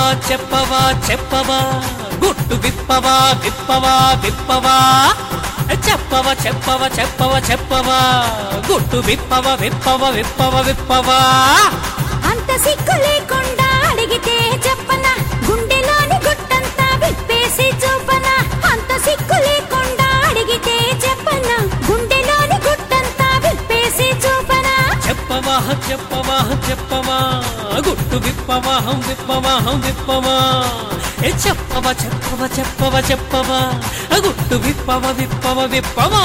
చెప్పవా చెప్పవా గుట్టు విప్పవా విప్పవా విప్పవా చెప్పవా చెప్పవా చెప్పవా చెప్పవా గుట్టు విప్పవా విప్పవా విప్పవా విప్పవా అంత సిగ్గు లేకుండా అడిగితే చెప్పన గుండెలోని గుట్టంతా విప్పేసి చూపన అంత సిగ్గు లేకుండా అడిగితే చెప్పన గుండెలోని గుట్టంతా విప్పేసి చూపన చెప్పవా చెప్పవా చెప్పవా గుట్టు విప్పవాహం విప్పవాహం విప్పవా ఏ చెప్పవా చెప్పవా చెప్పవా చెప్పవా గుట్టు విప్పవ విప్పవ విప్పవా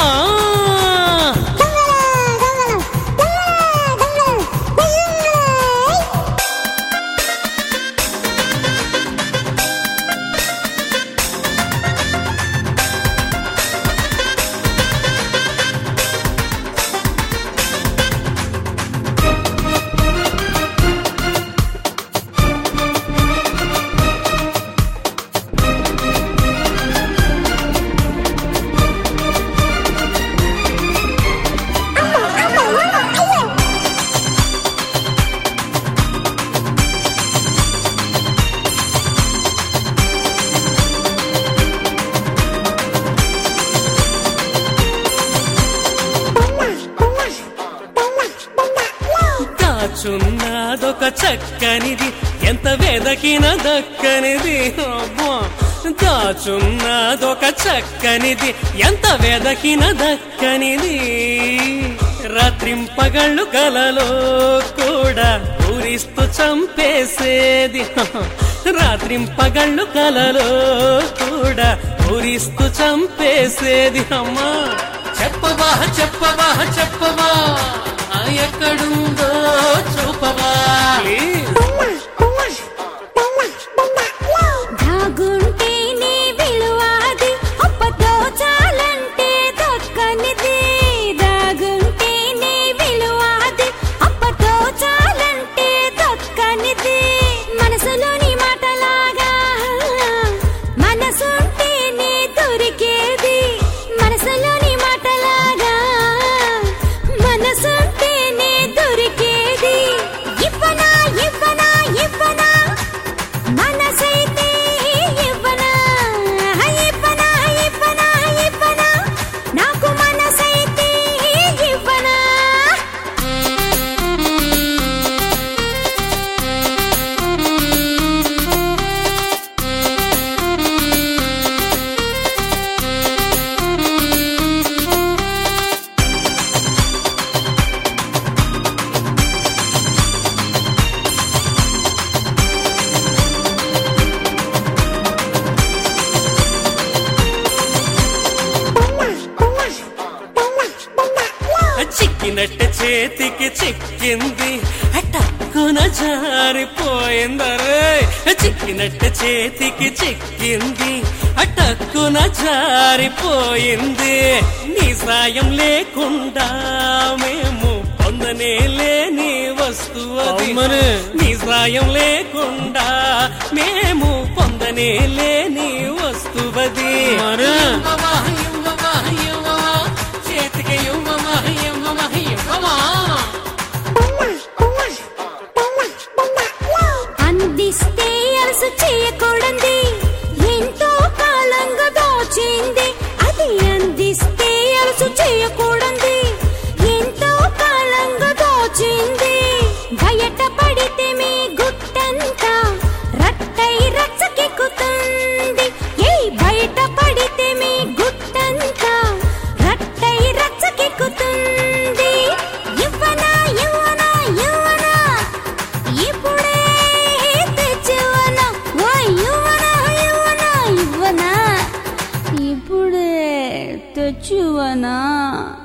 దాచున్నదొక చక్కనిది ఎంత వెదకిన దక్కనిది అబ్బా దాచున్నదొక చక్కనిది ఎంత వెదకిన దక్కనిది రాత్రింపగళ్ళు కలలో కూడా పూరిస్తూ చంపేసేది రాత్రింపగళ్ళు కలలో కూడా పూరిస్తూ చంపేసేది అమ్మా చెప్పవా చెప్పవా చెప్పవా ఆ ఎక్కడుందో చూపవా దాగుంటే నీ విలువాది అప్పతో చాలంటే దక్కనిది దాగుంటే నీ విలువాది అప్పతో చాలంటే దక్కనిది మనసులోని మాటలాగా మనసుంటే నీ దొరికేది మనసులోని మాటలాగా మనసుంటే నీ దొరికేది ఇవ్వనా ఇవ్వనా ఇవ్వనా మనసైతే ఇవ్వనా ఇవ్వనా ఇవ్వనా ఇవ్వనా నాకు మనసైతే ఇవ్వనా చిక్కినట్టు చేతికి చిక్కింది టక్కున జారిపోయిందరే చిక్కినట్టు చేతికి చిక్కింది టక్కున జారిపోయింది నీ సాయం లేకుండా మేము పొందనే లేని వస్తువు అది. నీ సాయం లేకుండా మేము పొందనే లేని వస్తువది ఇవ్వవా, ఇవ్వవా, ఇవ్వవా, చేతికి ఇవ్వవా, ఇవ్వవా, ఇవ్వవా. అందిస్తే అలసు చేయకూడంది ఎంతో కాలంగా దోచింది అది అందిస్తే అలసు చేయకూడంది ఎంతో కాలంగా దోచింది బయట పడితే మీ గుట్టంతా రట్టై రచ్చకెక్కుతుంది ఏ బయట పడితే మీ గుట్టంతా రట్టై రచ్చకెక్కుతుంది ఇవ్వనా ఇవ్వనా ఇవ్వనా ఇప్పుడే తెచ్చివనా ఓ ఇవ్వనా ఇవ్వనా ఇవ్వనా ఇప్పుడే తెచ్చివనా